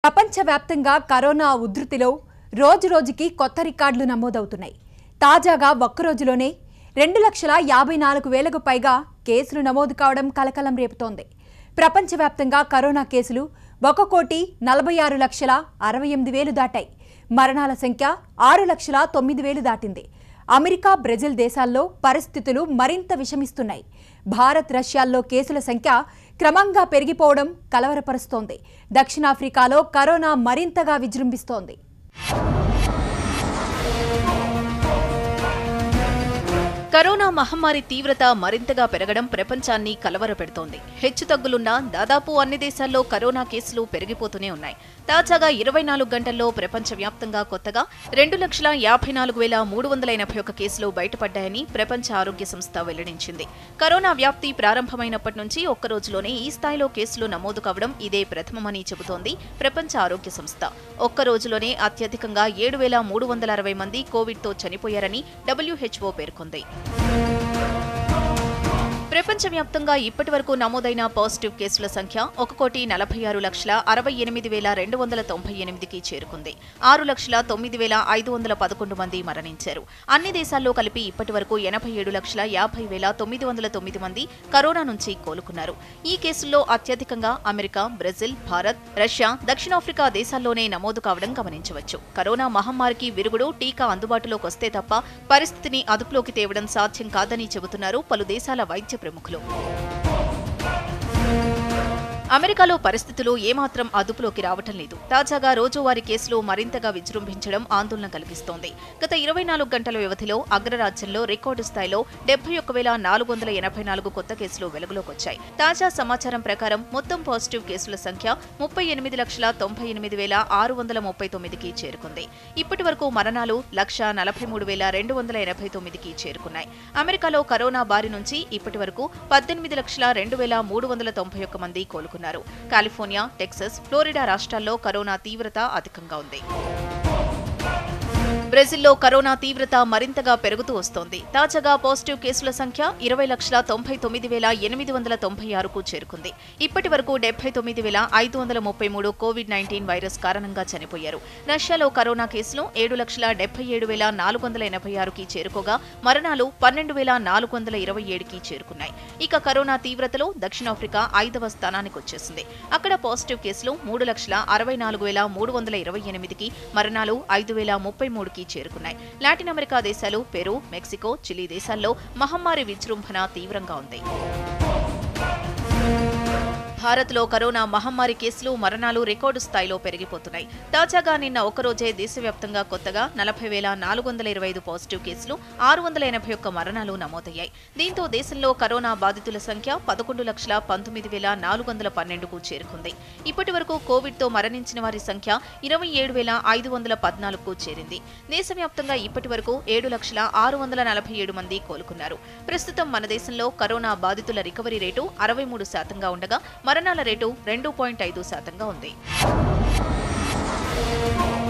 ప్రపంచవ్యాప్తంగా కరోనా ఉధృతిలో రోజురోజుకి కొత్త రికార్డులు నమోదవుతున్నాయి తాజాగా ఒక్కరోజులోనే రెండు లక్షల యాభై నాలుగు వేలకు పైగా కేసులు నమోదు కావడం కలకలం రేపుతోంది ప్రపంచవ్యాప్తంగా కరోనా కేసులు ఒక కోటి నలభై ఆరు లక్షల అరవై ఎనిమిది వేలు దాటాయి మరణాల సంఖ్య ఆరు లక్షల తొమ్మిది వేలు దాటింది అమెరికా బ్రెజిల్ దేశాల్లో పరిస్థితులు మరింత విషమిస్తున్నాయి భారత్ రష్యాల్లో కేసుల సంఖ్య క్రమంగా పెరిగిపోవడం కలవరపరుస్తోంది దక్షిణాఫ్రికాలో కరోనా మరింతగా విజృంభిస్తోంది కరోనా మహమ్మారి తీవ్రత మరింతగా పెరగడం ప్రపంచాన్ని కలవరపెడుతోంది హెచ్చుతగ్గులున్నా దాదాపు అన్ని దేశాల్లో కరోనా కేసులు పెరిగిపోతూనే ఉన్నాయి తాజాగా ఇరవై నాలుగు గంటల్లో ప్రపంచవ్యాప్తంగా కొత్తగా రెండు లక్షల యాభై నాలుగు వేల మూడు వందల ఎనభై ఒక్క కేసులు బయటపడ్డాయని ప్రపంచ ఆరోగ్య సంస్థ వెల్లడించింది కరోనా వ్యాప్తి ప్రారంభమైనప్పటి నుంచి ఒక్క రోజులోనే ఈ స్థాయిలో కేసులు నమోదు కావడం ఇదే ప్రథమమని చెబుతోంది ప్రపంచ ఆరోగ్య సంస్థ ఒక్క రోజులోనే అత్యధికంగా ఏడు వేల మూడు వందల అరవై మంది కోవిడ్తో చనిపోయారని డబ్ల్యూహెచ్ఓ పేర్కొంది ప్రపంచవ్యాప్తంగా ఇప్పటి వరకు నమోదైన పాజిటివ్ కేసుల సంఖ్య ఒక కోటి నలభై ఆరు లక్షల అరవై ఎనిమిది వేల రెండు వందల తొంభై ఎనిమిదికి చేరుకుంది ఆరు లక్షల తొమ్మిది వేల ఐదు వందల పదకొండు మంది మరణించారు అన్ని దేశాల్లో కలిపి ఇప్పటి వరకు ఎనభై ఏడు లక్షల యాభై వేల తొమ్మిది వందల తొమ్మిది మంది కరోనా నుంచి కోలుకున్నారు ఈ కేసుల్లో అత్యధికంగా అమెరికా బ్రెజిల్ భారత్ రష్యా దక్షిణాఫ్రికా దేశాల్లోనే నమోదు కావడం గమనించవచ్చు కరోనా మహమ్మారికి విరుగుడు టీకా అందుబాటులోకి వస్తే తప్ప పరిస్థితిని అదుపులోకి తేవడం సాధ్యం కాదని చెబుతున్నారు పలు దేశాల వైద్య ప్రముఖులు అమెరికాలో పరిస్థితులు ఏమాత్రం అదుపులోకి రావటం లేదు తాజాగా రోజువారీ కేసులు మరింతగా విజృంభించడం ఆందోళన కలిగిస్తోంది గత ఇరవై నాలుగు గంటల వ్యవధిలో అగ్రరాజ్యంలో రికార్డు స్థాయిలో డెబ్బై ఒక్క వేల నాలుగు వందల ఎనభై నాలుగు కొత్త కేసులు వెలుగులోకి వచ్చాయి తాజా సమాచారం ప్రకారం మొత్తం పాజిటివ్ కేసుల సంఖ్య ముప్పై ఎనిమిది లక్షల తొంభై ఎనిమిది వేల ఆరు వందల ముప్పై తొమ్మిదికి చేరుకుంది ఇప్పటి వరకు మరణాలు లక్ష నలభై మూడు వేల రెండు వందల ఎనభై తొమ్మిదికి చేరుకున్నాయి అమెరికాలో కరోనా బారి నుంచి ఇప్పటి వరకు పద్దెనిమిది లక్షల రెండు వేల మూడు వందల తొంభై ఒక్క మంది కోలుకున్నారు కాలిఫోర్నియా టెక్సస్ ఫ్లోరిడా రాష్ట్రాల్లో కరోనా తీవ్రత అధికంగా ఉంది బ్రెజిల్లో కరోనా తీవ్రత మరింతగా పెరుగుతూ వస్తోంది తాజాగా పాజిటివ్ కేసుల సంఖ్య ఇరవై లక్షల తొంభై తొమ్మిది వేల ఎనిమిది వందల తొంభై ఆరుకు చేరుకుంది ఇప్పటి వరకు డెబ్బై తొమ్మిది వేల ఐదు వందల ముప్పై మూడు కోవిడ్ నైన్టీన్ వైరస్ కారణంగా చనిపోయారు రష్యాలో కరోనా కేసులు ఏడు లక్షల డెబ్బై ఏడు వేల నాలుగు వందల ఎనభై ఆరుకి చేరుకోగా మరణాలు పన్నెండు వేల నాలుగు వందల ఇరవై ఏడుకి చేరుకున్నాయి ఇక కరోనా తీవ్రతలో దక్షిణాఫ్రికా ఐదవ స్థానానికి వచ్చేసింది అక్కడ పాజిటివ్ కేసులు మూడు లక్షల అరవై నాలుగు వేల మూడు వందల ఇరవై ఎనిమిదికి మరణాలు ఐదు వేల ముప్పై మూడుకి చేరుకున్నాయి లాటిన్ అమెరికా దేశాలు పెరు మెక్సికో చిలీ దేశాల్లో మహమ్మారి విజృంభణ తీవ్రంగా ఉంది భారత్లో కరోనా మహమ్మారి కేసులు మరణాలు రికార్డు స్థాయిలో పెరిగిపోతున్నాయి తాజాగా నిన్న ఒకరోజే దేశవ్యాప్తంగా కొత్తగా నలభై వేల నాలుగు వందల ఇరవై ఐదు పాజిటివ్ కేసులు ఆరు వందల ఎనభై ఒక్క మరణాలు నమోదయ్యాయి దీంతో దేశంలో కరోనా బాధితుల సంఖ్య పదకొండు లక్షల పంతొమ్మిది వేల నాలుగు వందల పన్నెండుకు చేరుకుంది ఇప్పటి వరకు కోవిడ్తో మరణించిన వారి సంఖ్య ఇరవై ఏడు వేల ఐదు వందల పద్నాలుగుకు చేరింది దేశవ్యాప్తంగా ఇప్పటి వరకు ఏడు లక్షల ఆరు వందల నలభై ఏడు మంది కోలుకున్నారు ప్రస్తుతం మన దేశంలో కరోనా బాధితుల రికవరీ రేటు అరవై మూడు శాతంగా ఉండగా మరణాల రేటు రెండు పాయింట్ ఐదు శాతంగా ఉంది